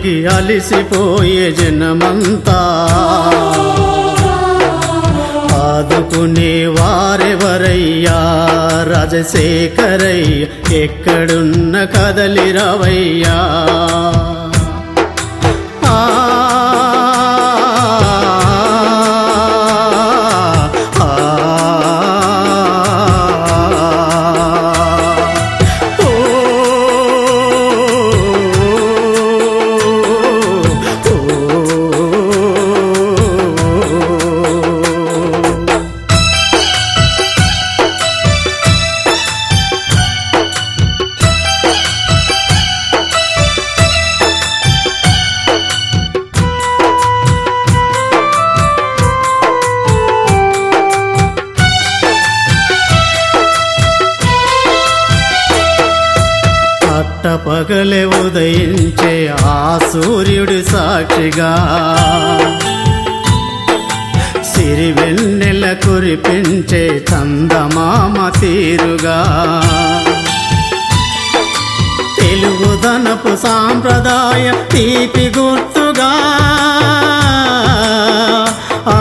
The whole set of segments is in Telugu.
మునిగి అలిసిపోయే జనమంతా ఆదుకునే వారెవరయ్యా రాజశేఖరయ్య ఎక్కడున్న కదలి రవయ్యా ఆ ఆ ఓ ఓ పట్టపగలే ఉదయించే ఆ సూర్యుడి సాక్షిగా సిరి వెన్నెల కురిపించే చందమామ తీరుగా తెలుగుదనపు సాంప్రదాయ తీపి గుర్తుగా ఆ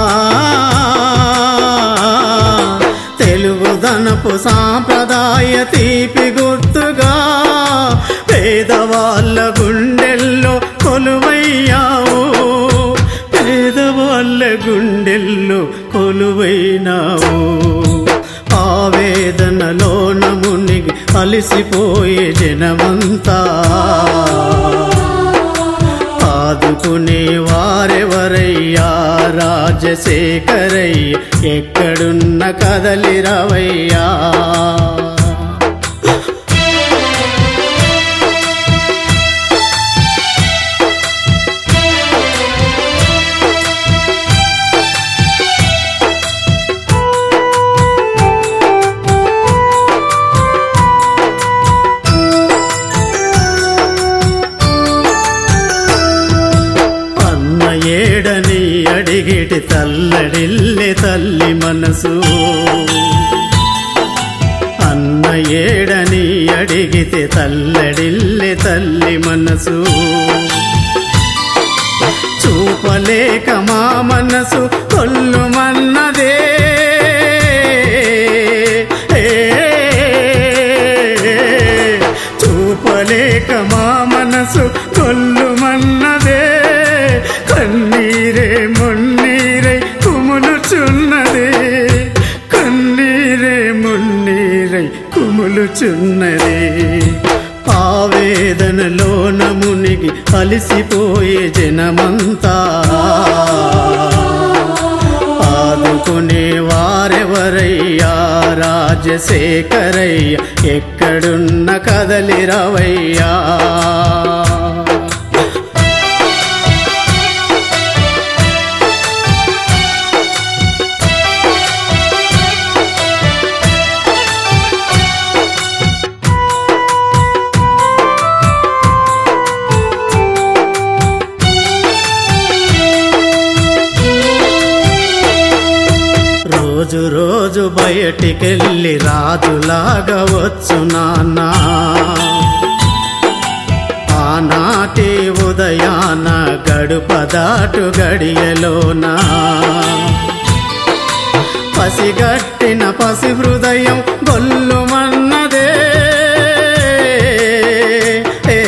తెలుగుదనపు సాంప్రదాయ తీపి గుర్తుగా పేదవాళ్ళ గుండెల్లో కొలువయ్యావు పేదవాళ్ళ గుండెల్లో కొలువైనావు ఆవేదనలోన మునిగి అలిసిపోయే జనమంతా ఆదుకునే వారెవరయ్యా రాజశేఖరయ్య ఎక్కడున్న కదలి రవయ్యా అన్న ఏడని అడిగిటి తల్లడిల్లే తల్లి మనసు అన్న ఏడని అడిగితే తల్లడిల్లే తల్లి మనసు చూపలేక మా మనసు కొల్లుమన్నదే ఏ, చూపలేక మా మనసు కొల్లుమన్నదే కన్నీరే మున్నీరై కుములుచున్నదే కన్నీరే మున్నీరై కుములుచున్నదే ఆవేదనలోన మునిగి అలిసిపోయే జనమంతా ఆదుకునే వారెవరయ్యా రాజశేఖరయ్య ఎక్కడున్న కదలి రవయ్యా రోజు రోజు బయటికెళ్ళి రాజులాగా వచ్చు నాన్న ఆనాటి ఉదయాన గడుప దాటు గడియలోనా పసిగట్టిన పసి హృదయం గొల్లుమన్నదే ఏ,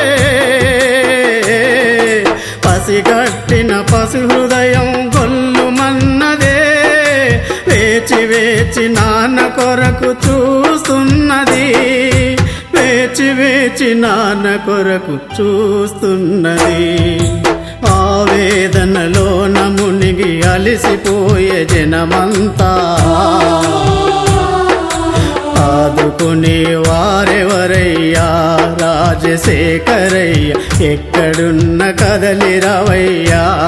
పసిగట్టిన పసి హృదయం గొల్లుమన్నదే వేచి వేచి నాన్న కొరకు చూస్తున్నది వేచి వేచి నాన్న కొరకు చూస్తున్నది ఆవేదనలోన మునిగి అలిసిపోయే జనమంతా ఆదుకునే వారెవరయ్యా రాజశేఖరయ్య ఎక్కడున్న కదలి రవయ్యా